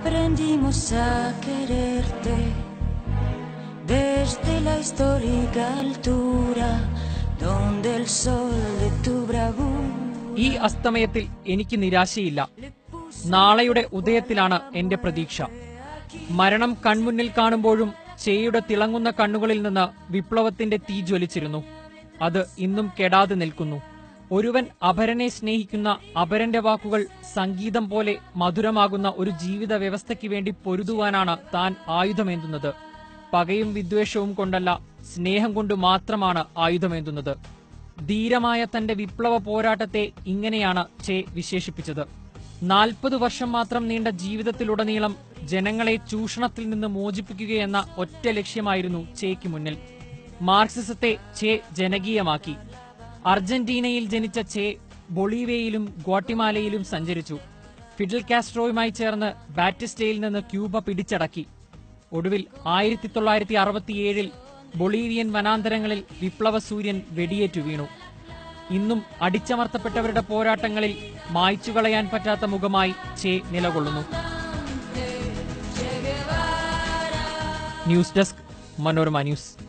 Aprendimos a quererte desde la histórica altura donde el sol de tu bravura ഈ അസ്തമയത്തിൽ എനിക്ക് നിരാശയില്ല നാളെയുടെ ഉദയത്തിലാണ് എന്റെ പ്രതീക്ഷ മരണം കൺമുന്നിൽ കാണുമ്പോഴും ചേയുടെ തിളങ്ങുന്ന കണ്ണുകളിൽ നിന്ന് വിപ്ലവത്തിന്റെ തീ ജ്വലിച്ചിരുന്നു അത് ഇന്നും കെടാതെ നിൽക്കുന്നു ഒരുവൻ അപരനെ സ്നേഹിക്കുന്ന അപരന്റെ വാക്കുകൾ സംഗീതം പോലെ മധുരമാകുന്ന ഒരു ജീവിത വ്യവസ്ഥയ്ക്ക് വേണ്ടി പൊരുതുവാനാണ് താൻ ആയുധമേന്തുന്നത് പകയും വിദ്വേഷവും കൊണ്ടല്ല സ്നേഹം കൊണ്ട് മാത്രമാണ് ആയുധമേന്തുന്നത് ധീരമായ തന്റെ വിപ്ലവ പോരാട്ടത്തെ ഇങ്ങനെയാണ് ചെ വിശേഷിപ്പിച്ചത് നാൽപ്പത് വർഷം മാത്രം നീണ്ട ജീവിതത്തിലുടനീളം ജനങ്ങളെ ചൂഷണത്തിൽ നിന്ന് മോചിപ്പിക്കുകയെന്ന ഒറ്റ ലക്ഷ്യമായിരുന്നു ചേക്ക് മുന്നിൽ മാർക്സിസത്തെ ചെ ജനകീയമാക്കി അർജന്റീനയിൽ ജനിച്ച ചെ ബൊളീവിയയിലും ഗ്വാട്ടിമാലയിലും സഞ്ചരിച്ചു ഫിഡൽ കാസ്ട്രോയുമായി ചേർന്ന് ബാറ്റിസ്റ്റയിൽ നിന്ന് ക്യൂബ പിടിച്ചടക്കി ഒടുവിൽ ആയിരത്തി തൊള്ളായിരത്തി അറുപത്തിയേഴിൽ ബൊളീവിയൻ വനാന്തരങ്ങളിൽ വിപ്ലവ സൂര്യൻ വെടിയേറ്റു വീണു ഇന്നും അടിച്ചമർത്തപ്പെട്ടവരുടെ പോരാട്ടങ്ങളിൽ മായ്ച്ചു കളയാൻ പറ്റാത്ത മുഖമായി ചെ നിലകൊള്ളുന്നു ന്യൂസ് ഡെസ്ക് മനോരമ ന്യൂസ്